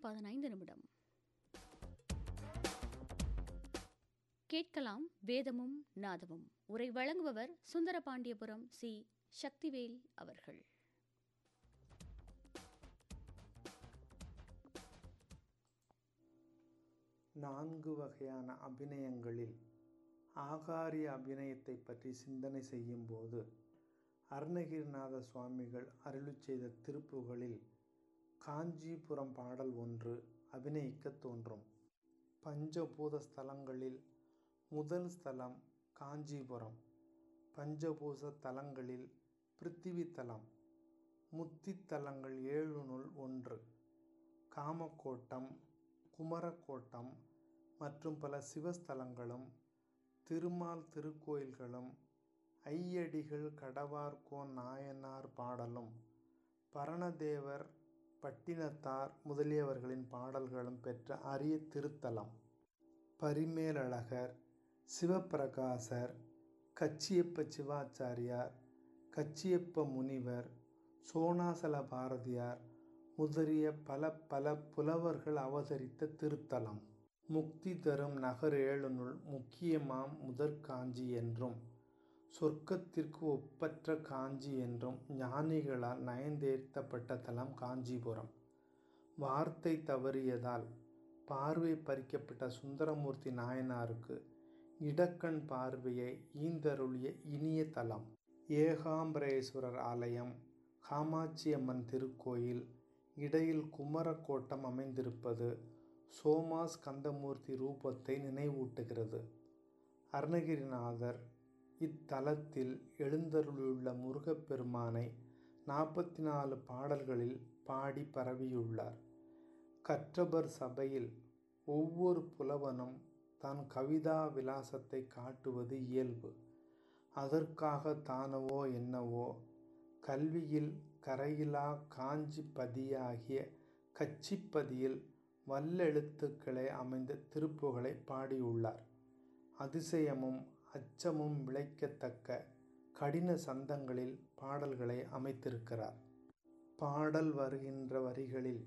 பதினைந்து நிமிடம் கேட்கலாம் வேதமும் நாதமும் உரை வழங்குபவர் சுந்தரபாண்டியபுரம் சி சக்திவேல் அவர்கள் நான்கு வகையான அபிநயங்களில் ஆகாரிய அபிநயத்தை பற்றி சிந்தனை செய்யும்போது அருணகிரிநாத சுவாமிகள் அருளிச் செய்த திருப்புகளில் காஞ்சிபுரம் பாடல் ஒன்று அபிநயிக்க தோன்றும் பஞ்சபூத ஸ்தலங்களில் முதல் ஸ்தலம் காஞ்சிபுரம் பஞ்சபூச தலங்களில் பிருத்திவி தலம் முத்தித்தலங்கள் ஏழுனுள் ஒன்று காமக்கோட்டம் குமரக்கோட்டம் மற்றும் பல சிவஸ்தலங்களும் திருமால் திருக்கோயில்களும் ஐயடிகள் கடவார்கோன் நாயனார் பாடலும் பரணதேவர் பட்டினத்தார் முதலியவர்களின் பாடல்களும் பெற்ற அரிய திருத்தலம் பரிமேலழகர் சிவப்பிரகாசர் கச்சியப்ப சிவாச்சாரியார் கச்சியப்ப முனிவர் சோனாசல பாரதியார் முதலிய பல பல புலவர்கள் அவதரித்த திருத்தலம் முக்தி தரும் நகர் ஏழுனுள் முக்கியமாம் முதற் காஞ்சி என்றும் சொர்க்கத்திற்கு ஒப்பற்ற காஞ்சி என்றும் ஞானிகளால் நயந்தேர்த்தப்பட்ட தலம் காஞ்சிபுரம் வார்த்தை தவறியதால் பார்வை பறிக்கப்பட்ட சுந்தரமூர்த்தி நாயனாருக்கு இடக்கண் பார்வையை ஈந்தருளிய இனிய தலம் ஏகாம்பரேஸ்வரர் ஆலயம் காமாட்சியம்மன் திருக்கோயில் இடையில் குமரக்கோட்டம் அமைந்திருப்பது சோமா ஸ்கந்தமூர்த்தி ரூபத்தை நினைவூட்டுகிறது அருணகிரிநாதர் இத்தலத்தில் எழுந்தருளியுள்ள முருகப்பெருமானை நாற்பத்தி நாலு பாடல்களில் பாடி பரவியுள்ளார் கற்றபர் சபையில் ஒவ்வொரு புலவனும் தன் கவிதா விலாசத்தை காட்டுவது இயல்பு அதற்காக தானவோ என்னவோ கல்வியில் கரையிலா காஞ்சி பதியாகிய கச்சிப்பதியில் வல்லெழுத்துக்களே அமைந்த திருப்புகளை பாடியுள்ளார் அதிசயமும் அச்சமும் விளைக்கத்தக்க கடின சந்தங்களில் பாடல்களை அமைத்திருக்கிறார் பாடல் வருகின்ற வரிகளில்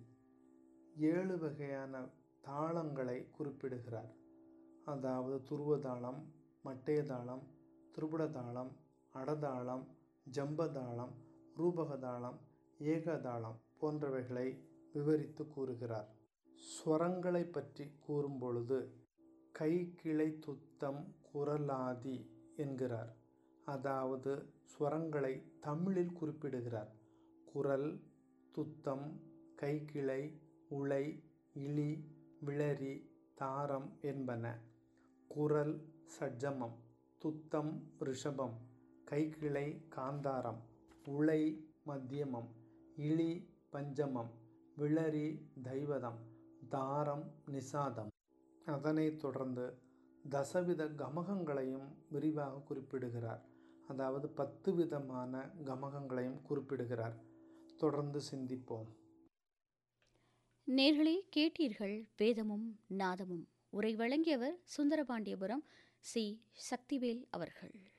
ஏழு வகையான தாளங்களை குறிப்பிடுகிறார் அதாவது துருவதாளம் மட்டையதாளம் திரிபுடதாளம் அடதாளம் ஜம்பதாளம் ரூபகதாளம் ஏகதாளம் போன்றவைகளை விவரித்து கூறுகிறார் ஸ்வரங்களை பற்றி கூறும்பொழுது கை கிளை துத்தம் குரலாதி என்கிறார் அதாவது ஸ்வரங்களை தமிழில் குறிப்பிடுகிறார் குரல் துத்தம் கைக்கிளை உலை இழி விளரி தாரம் என்பன குரல் சட்ஜமம் துத்தம் ரிஷபம் கைக்கிளை காந்தாரம் உலை மத்தியமம் இழி பஞ்சமம் விளரி தைவதம் தாரம் நிசாதம் அதனைத் தொடர்ந்து தசவித கமகங்களையும் விரிவாக குறிப்பிடுகிறார் அதாவது பத்து விதமான கமகங்களையும் குறிப்பிடுகிறார் தொடர்ந்து சிந்திப்போம் நேர்களே கேட்டீர்கள் வேதமும் நாதமும் உரை வழங்கியவர் சுந்தரபாண்டியபுரம் சி சக்திவேல் அவர்கள்